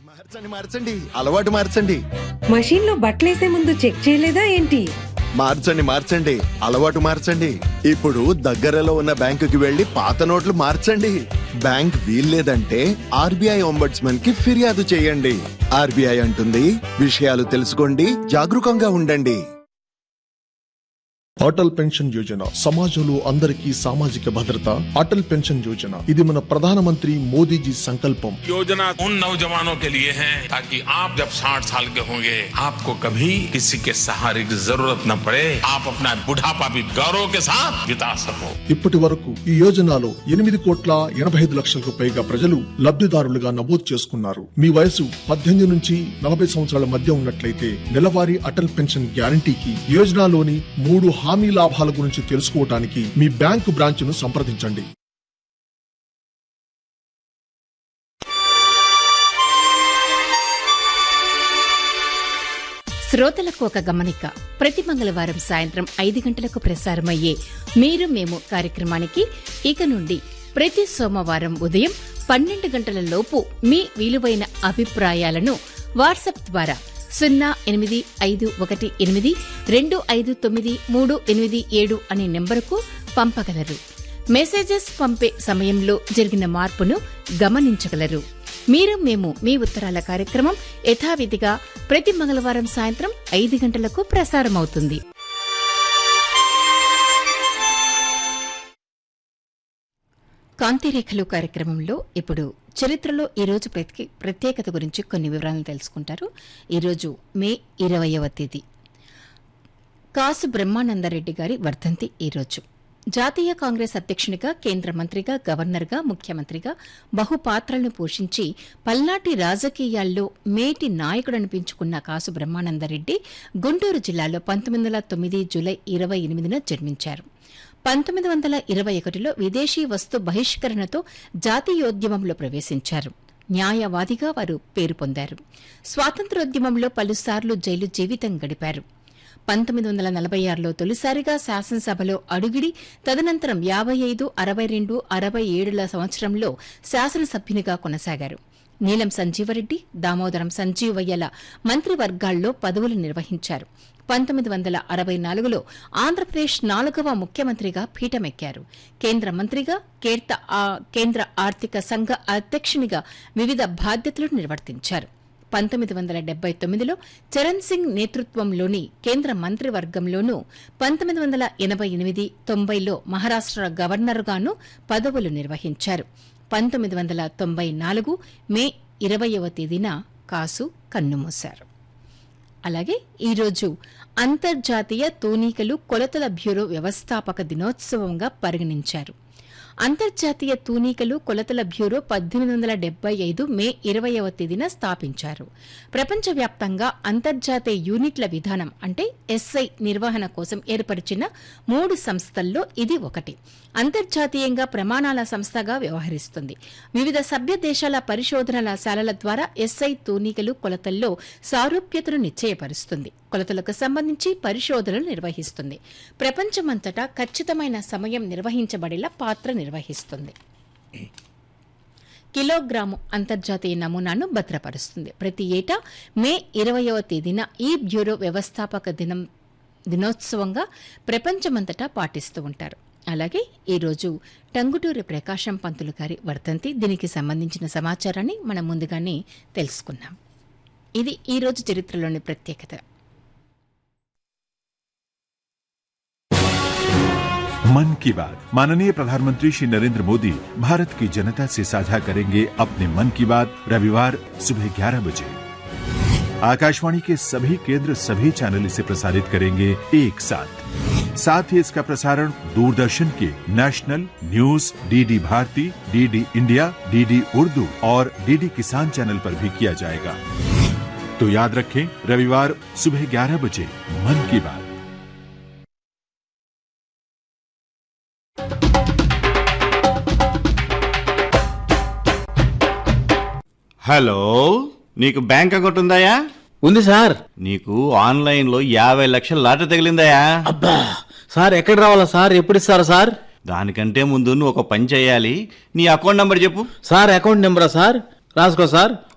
మార్చండి మార్చండి అలవాటు మార్చండి మషీన్ లో బట్టలేసే ముందు చెక్ చేయలేదా ఏంటి మార్చండి మార్చండి అలవాటు మార్చండి ఇప్పుడు దగ్గరలో ఉన్న బ్యాంకుకి వెళ్లి పాత నోట్లు మార్చండి బ్యాంక్ వీల్లేదంటే ఆర్బీఐ ఒంబడ్స్మన్ కి ఫిర్యాదు చేయండి ఆర్బీఐ అంటుంది విషయాలు తెలుసుకోండి జాగరూకంగా ఉండండి అటల్ పెన్షన్ యోజన సమాజంలో అందరికీ సామాజిక భద్రత అటల్ పెన్షన్ యోజన ఇది మన ప్రధానమంత్రి మోదీజీ సంకల్పం योजना उन नौजवानों के लिए है ताकि आप जब 60 साल के होंगे आपको कभी किसी के सहारे की जरूरत न पड़े आप अपना बुढ़ापा भी गौरव के साथ बिता सको ఇప్పటి వరకు ఈ యోజనలో ఎనిమిది కోట్ల ఎనభై ఐదు లక్షలకు పైగా ప్రజలు లబ్ధిదారులుగా నమోదు చేసుకున్నారు మీ వయసు పద్దెనిమిది నుంచి నలభై సంవత్సరాల మధ్య ఉన్నట్లయితే నెలవారీ అటల్ పెన్షన్ గ్యారంటీకి యోజనలోని మూడు హామీ లాభాల గురించి తెలుసుకోవడానికి మీ బ్యాంకు బ్రాంచ్ను సంప్రదించండి శ్రోతలకు ఒక గమనిక ప్రతి మంగళవారం సాయంత్రం ఐదు గంటలకు ప్రసారమయ్యే మీరు మేము కార్యక్రమానికి ఇక నుండి ప్రతి సోమవారం ఉదయం పన్నెండు గంటల లోపు మీ విలువైన అభిప్రాయాలను వాట్సాప్ ద్వారా సున్నా ఎనిమిది ఐదు ఒకటి ఎనిమిది రెండు ఐదు తొమ్మిది మూడు ఎనిమిది ఏడు అనే నెంబరుకు పంపగలరు మెసేజెస్ పంపే సమయంలో జరిగిన మార్పును గమనించగలరు మీరు మేము మీ ఉత్తరాల కార్యక్రమం యథావిధిగా ప్రతి మంగళవారం సాయంత్రం ఐదు గంటలకు ప్రసారమవుతుంది కాంతిరేఖలు కార్యక్రమంలో ఇప్పుడు చరిత్రలో ఈరోజు ప్రతి ప్రత్యేకత గురించి కొన్ని వివరాలను తెలుసుకుంటారు ఈరోజు మే ఇరవయవ తేదీ కాసు బ్రహ్మానందరెడ్డి గారి వర్ధంతి ఈరోజు జాతీయ కాంగ్రెస్ అధ్యక్షునిగా కేంద్ర మంత్రిగా గవర్నర్గా ముఖ్యమంత్రిగా బహుపాత్రలను పోషించి పల్నాటి రాజకీయాల్లో మేటి నాయకుడనిపించుకున్న కాసు బ్రహ్మానందరెడ్డి గుంటూరు జిల్లాలో పంతొమ్మిది వందల తొమ్మిది జూలై ఇరవై ఎనిమిదిన జన్మించారు పంతొమ్మిది వందల ఇరవై ఒకటిలో విదేశీ వస్తు బహిష్కరణతో జాతీయోద్యమంలో ప్రవేశించారు న్యాయవాదిగా వారు పేరు పొందారు స్వాతంత్రోద్యమంలో పలుసార్లు జైలు జీవితం గడిపారు పంతొమ్మిది వందల నలభై ఆరులో తొలిసారిగా శాసనసభలో అడుగిడి తదనంతరం యాభై ఐదు అరవై రెండు అరవై ఏడుల సంవత్సరంలో శాసనసభ్యునిగా కొనసాగారు నీలం సంజీవరెడ్డి దామోదరం సంజీవయ్యల మంత్రివర్గాల్లో పదవులు నిర్వహించారు పంతొమ్మిది వందల అరవై నాలుగులో ఆంధ్రప్రదేశ్ నాలుగవ ముఖ్యమంత్రిగా పీఠమెక్కారు కేంద్ర మంత్రిగా కేర్త ఆ- కేంద్ర ఆర్థిక సంఘ అధ్యక్షునిగా వివిధ బాధ్యతలు నిర్వర్తించారు పంతొమ్మిది వందల డెబ్బై తొమ్మిదిలో చరణ్ సింగ్ నేతృత్వంలోని కేంద్ర మంత్రివర్గంలోనూ పంతొమ్మిది వందల ఎనభై ఎనిమిది తొంభైలో మహారాష్ట్ర గవర్నర్గాను పదవులు నిర్వహించారు పంతొమ్మిది వందల తొంభై నాలుగు మే ఇరవయవ తేదీన కాసు కన్నుమూశారు అలాగే ఈరోజు అంతర్జాతీయ తూనికలు కొలతల బ్యూరో వ్యవస్థాపక దినోత్సవంగా పరిగణించారు అంతర్జాతీయ తూనికలు కొలతల బ్యూరో పద్దెనిమిది వందల డెబ్బై ఐదు మే ఇరవయవ తేదీన స్థాపించారు ప్రపంచవ్యాప్తంగా అంతర్జాతీయ యూనిట్ల విధానం అంటే ఎస్ఐ నిర్వహణ కోసం ఏర్పరిచిన మూడు సంస్థల్లో ఇది ఒకటి అంతర్జాతీయంగా ప్రమాణాల సంస్థగా వ్యవహరిస్తుంది వివిధ సభ్య దేశాల పరిశోధనల శాలల ద్వారా ఎస్ఐ తూనికలు కొలతల్లో సారూప్యతను నిశ్చయపరుస్తుంది కొలతలకు సంబంధించి పరిశోధనలు నిర్వహిస్తుంది ప్రపంచమంతటా ఖచ్చితమైన సమయం నిర్వహించబడేలా పాత్ర నిర్వహిస్తుంది కిలోగ్రాము అంతర్జాతీయ నమూనాను భద్రపరుస్తుంది ప్రతి ఏటా మే ఇరవయవ తేదీన ఈ బ్యూరో వ్యవస్థాపక దినం దినోత్సవంగా ప్రపంచమంతటా పాటిస్తూ ఉంటారు అలాగే ఈరోజు టంగుటూరి ప్రకాశం పంతులు గారి వర్ధంతి దీనికి సంబంధించిన సమాచారాన్ని మనం ముందుగానే తెలుసుకున్నాం ఇది ఈరోజు చరిత్రలోని ప్రత్యేకత मन की बात माननीय प्रधानमंत्री श्री नरेंद्र मोदी भारत की जनता से साझा करेंगे अपने मन की बात रविवार सुबह 11 बजे आकाशवाणी के सभी केंद्र सभी चैनल इसे प्रसारित करेंगे एक साथ साथ ही इसका प्रसारण दूरदर्शन के national news DD Bharati DD India DD Urdu और डीडी किसान चैनल पर भी किया जाएगा तो याद रखें रविवार सुबह 11 बजे मन की बात హలో నీకు బ్యాంక్ అకౌంట్ ఉందాయా ఉంది సార్ నీకు ఆన్లైన్ లో యాభై లక్షల లాటరీ తగిలిందాయా అబ్బా సార్ ఎక్కడ రావాలా సార్ ఎప్పుడు ఇస్తారా సార్ దానికంటే ముందు నువ్వు ఒక పని చేయాలి నీ అకౌంట్ నంబర్ చెప్పు సార్ అకౌంట్ నెంబరా సార్ రాసుకో సార్